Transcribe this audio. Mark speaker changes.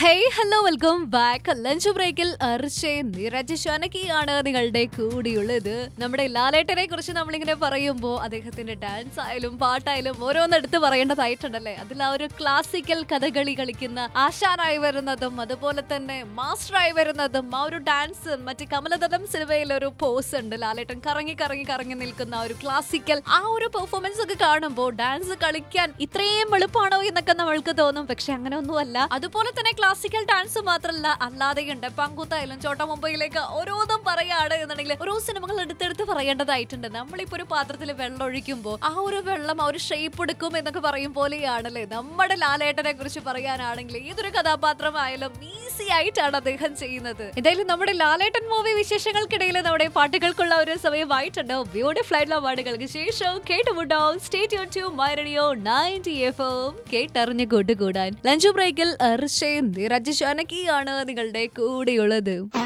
Speaker 1: hey hello welcome back lunch ബ്രേക്കിൽ അർച്ചയും നിരജ് ഷനക്കിയാണ് നിങ്ങളുടെ കൂടിയുള്ളത് നമ്മുടെ ലാലേട്ടനെ കുറിച്ച് നമ്മളിങ്ങനെ പറയുമ്പോൾ അദ്ദേഹത്തിന്റെ ഡാൻസ് ആയാലും പാട്ടായാലും ഓരോന്നെടുത്ത് പറയേണ്ടതായിട്ടുണ്ടല്ലേ അതിൽ ആ ഒരു ക്ലാസിക്കൽ കഥകളി കളിക്കുന്ന ആശാനായി വരുന്നതും അതുപോലെ തന്നെ മാസ്റ്ററായി വരുന്നതും ആ ഒരു ഡാൻസ് മറ്റേ കമലദളം സിനിമയിൽ ഒരു പോസ് ഉണ്ട് ലാലേട്ടൻ കറങ്ങി കറങ്ങി കറങ്ങി നിൽക്കുന്ന ആ ഒരു ക്ലാസിക്കൽ ആ ഒരു പെർഫോമൻസ് ഒക്കെ കാണുമ്പോൾ ഡാൻസ് കളിക്കാൻ ഇത്രയും എളുപ്പമാണോ എന്നൊക്കെ നമ്മൾക്ക് തോന്നും പക്ഷെ അങ്ങനെ ഒന്നുമല്ല അതുപോലെ തന്നെ ക്ലാസിക്കൽ ഡാൻസ് മാത്രമല്ല അല്ലാതെയുണ്ട് പങ്കുത്തായാലും ചോട്ട മുംബൈയിലേക്ക് ഓരോന്നും പറയാണ് എന്നുണ്ടെങ്കിൽ ഓരോ സിനിമകൾ എടുത്തെടുത്ത് പറയേണ്ടതായിട്ടുണ്ട് നമ്മളിപ്പോ ഒരു പാത്രത്തിൽ വെള്ളം ഒഴിക്കുമ്പോൾ ആ ഒരു വെള്ളം ആ ഒരു ഷേപ്പ് എടുക്കും എന്നൊക്കെ പറയും പോലെയാണല്ലേ നമ്മുടെ ലാലേട്ടനെ കുറിച്ച് പറയാനാണെങ്കിൽ ഏതൊരു കഥാപാത്രമായാലും ഈസി ആയിട്ടാണ് അദ്ദേഹം ചെയ്യുന്നത് എന്തായാലും നമ്മുടെ ലാലേട്ടൻ മൂവി വിശേഷങ്ങൾക്കിടയിൽ നമ്മുടെ പാട്ടുകൾക്കുള്ള ഒരു സമയമായിട്ടുണ്ട് ബ്യൂട്ടിഫുൾ ആയിട്ടുള്ള പാട്ടുകൾക്ക് ശേഷം കേട്ടുമുട്ടാവും stay tuned to my radio ninety F കേട്ടറിഞ്ഞ് കൂട്ടുകൂടാൻ ലഞ്ച് ബ്രേക്കിൽ അർഷയും നിരജ് ഷാനക്കിയാണ് നിങ്ങളുടെ കൂടെയുള്ളത്